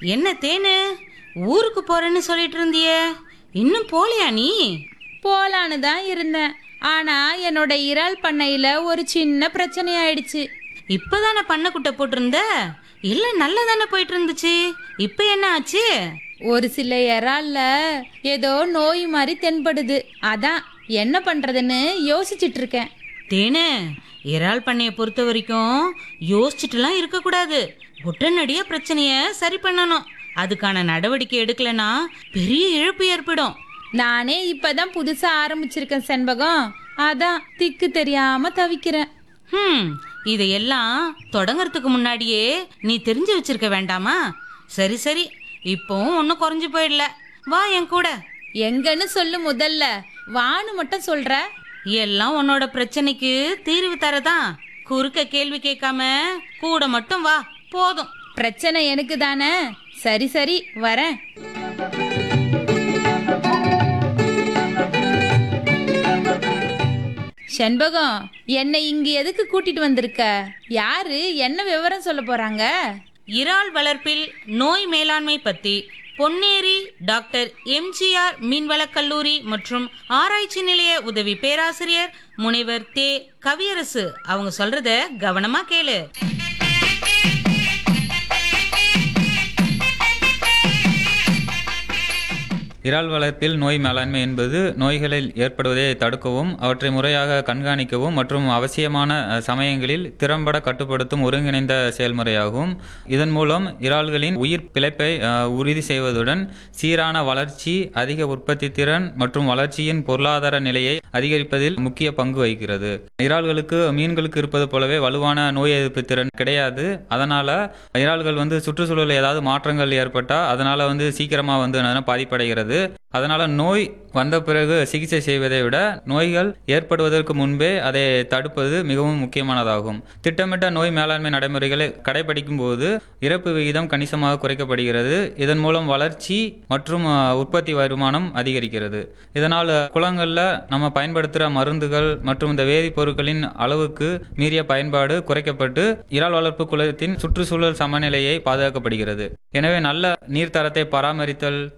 என்ன தேனு ஊருக்கு போறேன்னு சொல்லிட்டு இருந்தியே இன்னும் போலியா நீ போலான்னு தான் இருந்தேன் ஆனா என்னோட இறால் பண்ணையில ஒரு சின்ன பிரச்சனை ஆயிடுச்சு இப்பதானே பண்ணக்குட்டை போட்டிருந்த இல்ல நல்லா தானே போயிட்டு இருந்துச்சு இப்ப என்ன ஆச்சு ஒரு சில இறால்ல ஏதோ நோய் மாதிரி தென்படுது அதான் என்ன பண்றதுன்னு யோசிச்சிட்டு இருக்கேன் தேனு இறால் பண்ணைய பொறுத்த வரைக்கும் யோசிச்சுட்டுலாம் இருக்கக்கூடாது உடனடியா பிரச்சனைய சரி பண்ணணும் அதுக்கான நடவடிக்கை எடுக்கலைன்னா பெரிய இழப்பு ஏற்படும் நானே இப்பதான் புதுசா ஆரம்பிச்சிருக்கேன் செண்பகம் அதான் திக்கு தெரியாம தவிக்கிறேன் ஹம் இதையெல்லாம் தொடங்கறதுக்கு முன்னாடியே நீ தெரிஞ்சு வச்சிருக்க வேண்டாமா சரி சரி இப்போவும் ஒன்றும் குறைஞ்சு போயிடல வா என் கூட எங்கன்னு சொல்லு முதல்ல வான்னு மட்டும் சொல்ற எல்லாம் உன்னோட பிரச்சனைக்கு தீர்வு தரதான் குறுக்க கேள்வி கேட்காம கூட மட்டும் வா போதும் பிரச்சனை எனக்கு தானே சரி சரி வரேன் செண்பகம் என்னை இங்க எதுக்கு கூட்டிட்டு வந்திருக்க யாரு என்ன விவரம் சொல்ல போறாங்க இறால் வளர்ப்பில் நோய் மேலாண்மை பத்தி பொன்னேரி டாக்டர் எம்ஜிஆர் மீன்வளக் கல்லூரி மற்றும் ஆராய்ச்சி நிலைய உதவி பேராசிரியர் முனைவர் தே கவியரசு அவங்க சொல்றத கவனமா கேளு இறால் வளர்ப்பில் நோய் மேலாண்மை என்பது நோய்களில் ஏற்படுவதை தடுக்கவும் அவற்றை முறையாக கண்காணிக்கவும் மற்றும் அவசியமான அஹ், சமயங்களில் திறம்பட கட்டுப்படுத்தும் ஒருங்கிணைந்த செயல்முறையாகும் இதன் மூலம் இறால்களின் உயிர் பிழைப்பை அஹ், உறுதி செய்வதுடன் சீரான வளர்ச்சி அதிக உற்பத்தி திறன் மற்றும் வளர்ச்சியின் பொருளாதார நிலையை அதிகரிப்பதில் முக்கிய பங்கு வகிக்கிறது இறால்களுக்கு மீன்களுக்கு இருப்பது போலவே வலுவான நோய் எதிர்ப்பு திறன் கிடையாது அதனால இறால்கள் வந்து சுற்றுச்சூழலில் ஏதாவது மாற்றங்கள் ஏற்பட்டா அதனால வந்து சீக்கிரமா வந்து என்னன்னா பாதிப்படைகிறது அதனால நோய் வந்த பிறகு சிகிச்சை செய்வதை விட நோய்கள் ஏற்படுவதற்கு முன்பே அதை தடுப்பது மிகவும் முக்கியமானதாகும் திட்டமிட்ட நோய் மேலாண்மை நடைமுறைகளை கடைபிடிக்கும் போது இறப்பு விகிதம் கணிசமாக குறைக்கப்படுகிறது இதன் மூலம் வளர்ச்சி மற்றும் அஹ், உற்பத்தி வருமானம் அதிகரிக்கிறது இதனால் அஹ், குளங்கள்ல நம்ம பயன்படுத்துகிற மருந்துகள் மற்றும் இந்த வேதிப்பொருட்களின் அளவுக்கு மீறிய பயன்பாடு குறைக்கப்பட்டு இறால் வளர்ப்பு குளத்தின் சுற்றுச்சூழல் சமநிலையை பாதுகாக்கப்படுகிறது எனவே நல்ல நீர்த்தரத்தை பராமரித்தல்